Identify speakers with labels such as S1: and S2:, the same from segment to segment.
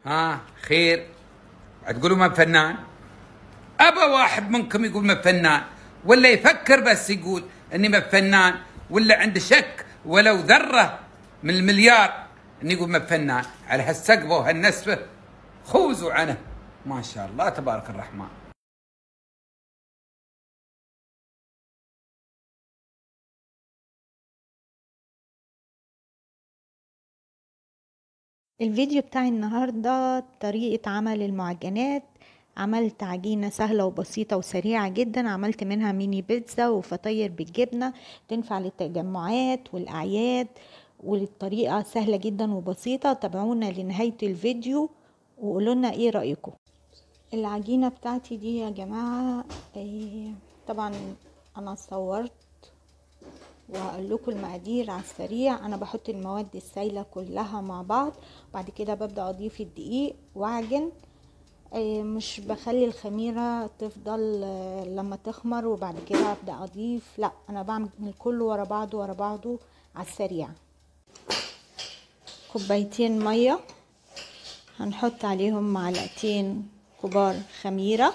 S1: ها خير تقولوا ما فنان ابى واحد منكم يقول ما فنان ولا يفكر بس يقول اني ما فنان ولا عنده شك ولو ذره من المليار اني يقول ما فنان على هالسقفه وهالنسفه خوزوا عنه ما شاء الله تبارك الرحمن
S2: الفيديو بتاعي النهاردة طريقة عمل المعجنات عملت عجينة سهلة وبسيطة وسريعة جدا عملت منها ميني بيتزا وفطاير بالجبنة تنفع للتجمعات والأعياد والطريقة سهلة جدا وبسيطة تابعونا لنهاية الفيديو وقولوا لنا ايه رأيكم العجينة بتاعتي دي يا جماعة إيه طبعا انا صورت وهقول لكم المقادير على السريع انا بحط المواد السائله كلها مع بعض بعد كده ببدا اضيف الدقيق واعجن مش بخلي الخميره تفضل لما تخمر وبعد كده ابدا اضيف لا انا بعمل كله ورا بعضه ورا بعضه على السريع كوبايتين ميه هنحط عليهم معلقتين كبار خميره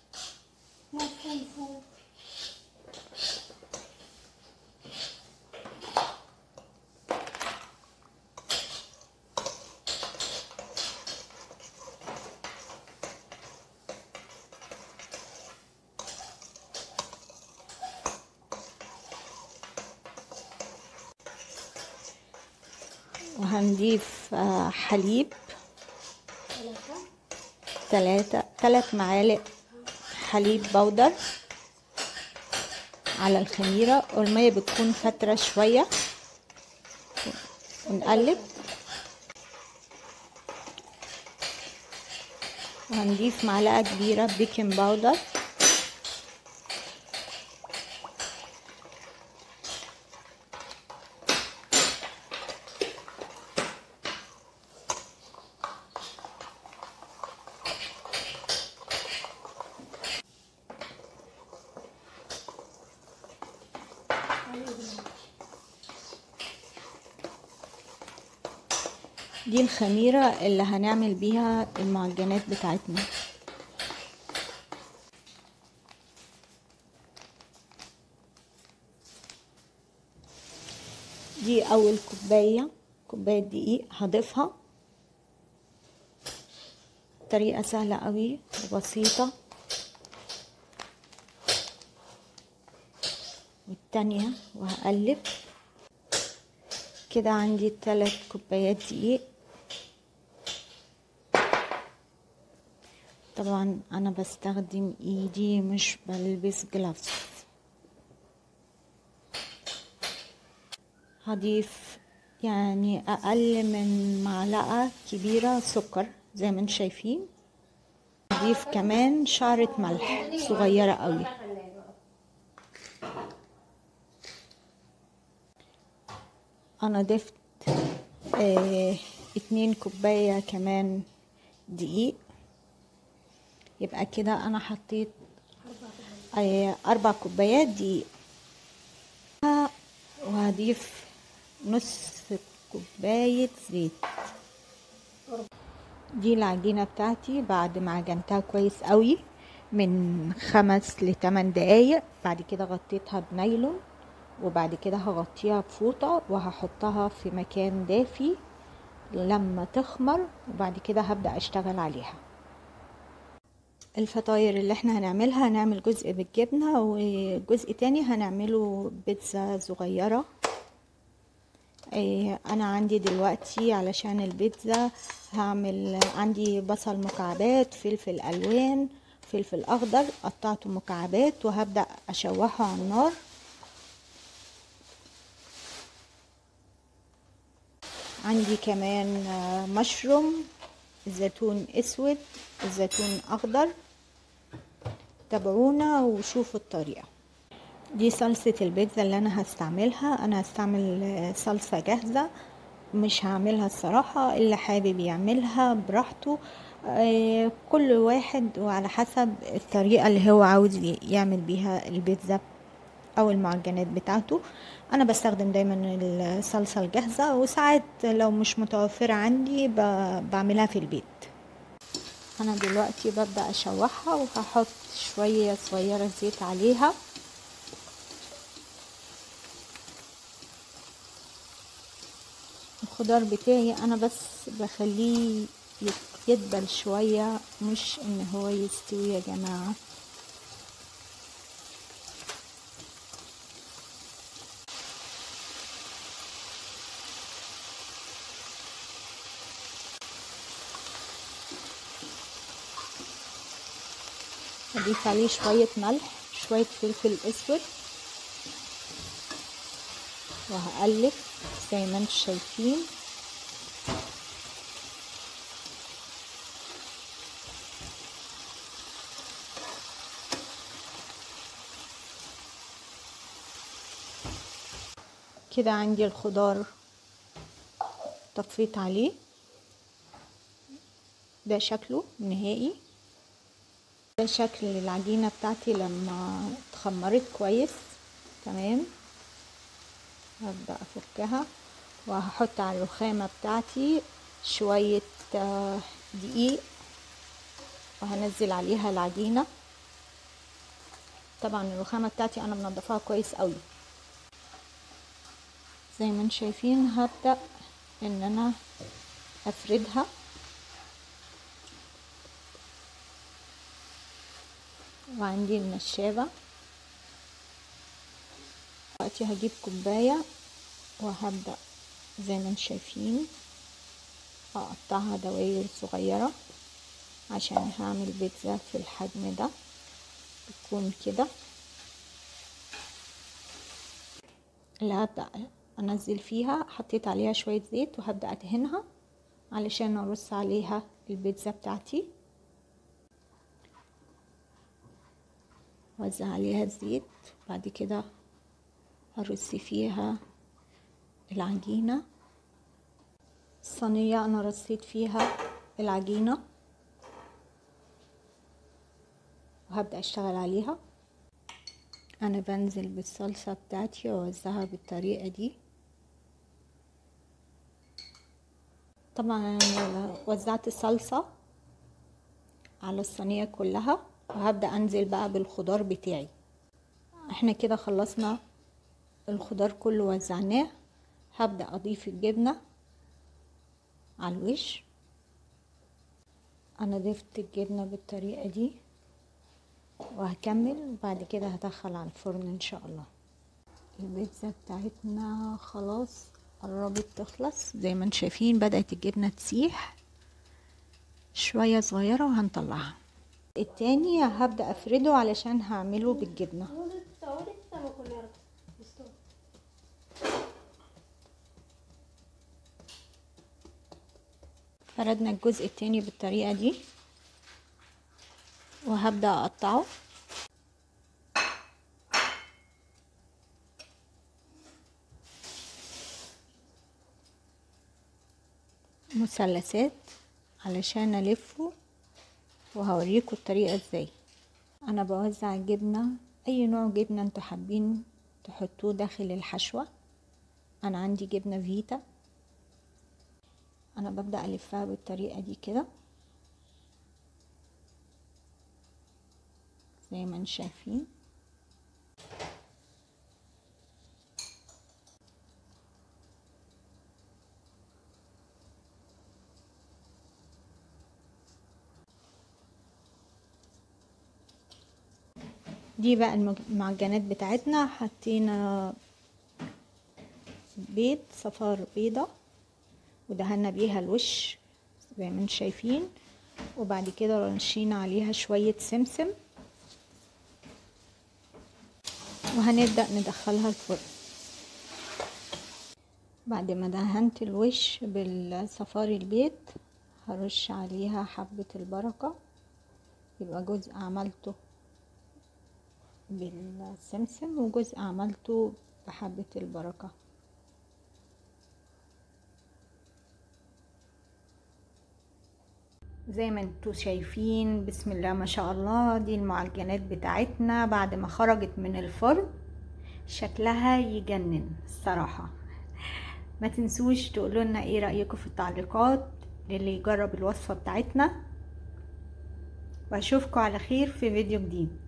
S2: وهنضيف حليب ثلاثة ثلاث معالق حليب بودر على الخميرة والمية بتكون فترة شوية ونقلب وهنضيف معلقة كبيرة بيكنج باودر دي الخميرة اللي هنعمل بيها المعجنات بتاعتنا دي اول كوباية كوباية دقيق هضيفها طريقة سهلة قوي وبسيطة والتانية وهقلب كده عندي تلات كوبايات دقيق طبعا انا بستخدم ايدي مش بلبس جلافز هضيف يعني اقل من معلقة كبيرة سكر زي ما انتم شايفين هضيف كمان شعرة ملح صغيرة قوي انا ضفت اه اتنين كوباية كمان دقيق يبقى كده انا حطيت اه اربع كوبايات دقيق وهضيف نص كوباية زيت دي العجينة بتاعتي بعد ما عجنتها كويس قوي من خمس لتمن دقايق بعد كده غطيتها بنايلون وبعد كده هغطيها بفوطة وهحطها في مكان دافي لما تخمر وبعد كده هبدأ اشتغل عليها الفطاير اللي احنا هنعملها هنعمل جزء بالجبنة وجزء تاني هنعمله بيتزا صغيرة ايه انا عندي دلوقتي علشان البيتزا هعمل عندي بصل مكعبات فلفل الوان فلفل اخضر قطعته مكعبات وهبدأ اشوحه على النار عندي كمان مشروم زيتون اسود الزيتون اخضر تابعونا وشوفوا الطريقه دي صلصة البيتزا اللي انا هستعملها انا هستعمل صلصة جاهزة مش هعملها الصراحة اللي حابب يعملها براحته كل واحد وعلى حسب الطريقة اللي هو عاوز يعمل بيها البيتزا او المعجنات بتاعته انا بستخدم دايما الصلصة الجاهزة وساعات لو مش متوفرة عندي بعملها في البيت انا دلوقتي ببدأ اشوحها وهحط شوية صغيرة زيت عليها الخضار بتاعي انا بس بخليه يدبل شوية مش ان هو يستوي يا جماعة هضيف عليه شوية ملح شوية فلفل اسود وهقلب زي ما انتم شايفين كده عندي الخضار طفيت عليه ده شكله نهائي ده شكل العجينة بتاعتي لما اتخمرت كويس تمام هبدأ افكها وهحط على الرخامة بتاعتي شوية دقيق وهنزل عليها العجينة طبعا الرخامة بتاعتي انا منضفاها كويس قوي زي ما انتم شايفين هبدأ ان انا افردها وعندي النشابة دلوقتي هجيب كوباية وهبدأ زي ما انتم شايفين هقطعها دواير صغيرة عشان هعمل بيتزا في الحجم ده بتكون كده اللي هبدأ انزل فيها حطيت عليها شوية زيت وهبدأ ادهنها علشان ارص عليها البيتزا بتاعتي وزع عليها الزيت بعد كده هرص فيها العجينة الصينية انا رصيت فيها العجينة وهبدأ اشتغل عليها انا بنزل بالصلصة بتاعتي واوزعها بالطريقة دي طبعا انا وزعت الصلصة على الصينية كلها وهبدأ انزل بقى بالخضار بتاعي احنا كده خلصنا الخضار كله وزعناه هبدأ اضيف الجبنة على الوش انا ضفت الجبنة بالطريقة دي وهكمل وبعد كده هدخل على الفرن ان شاء الله البيتزا بتاعتنا خلاص قربت تخلص زي ما انتم شايفين بدأت الجبنة تسيح شوية صغيرة وهنطلعها التاني هبدأ افرده علشان هعمله بالجبنة فردنا الجزء التاني بالطريقة دي وهبدأ اقطعه مثلثات علشان الفه وهوريكم الطريقة ازاي انا بوزع الجبنة اي نوع جبنة انتوا حابين تحطوه داخل الحشوة انا عندي جبنة فيتا انا ببدأ الفها بالطريقة دي كده زي ما انتم شايفين دي بقى المعجنات بتاعتنا حطينا بيض صفار بيضة ودهنا بيها الوش زي ما انتم شايفين وبعد كده رشينا عليها شوية سمسم وهنبدأ ندخلها الفرن بعد ما دهنت الوش بالصفار البيض هرش عليها حبة البركة يبقى جزء عملته بالسمسم وجزء عملته بحبة البركة زي ما انتوا شايفين بسم الله ما شاء الله دي المعجنات بتاعتنا بعد ما خرجت من الفرن شكلها يجنن الصراحة ما تنسوش تقولوا لنا ايه رأيكم في التعليقات للي يجرب الوصفة بتاعتنا واشوفكم على خير في فيديو جديد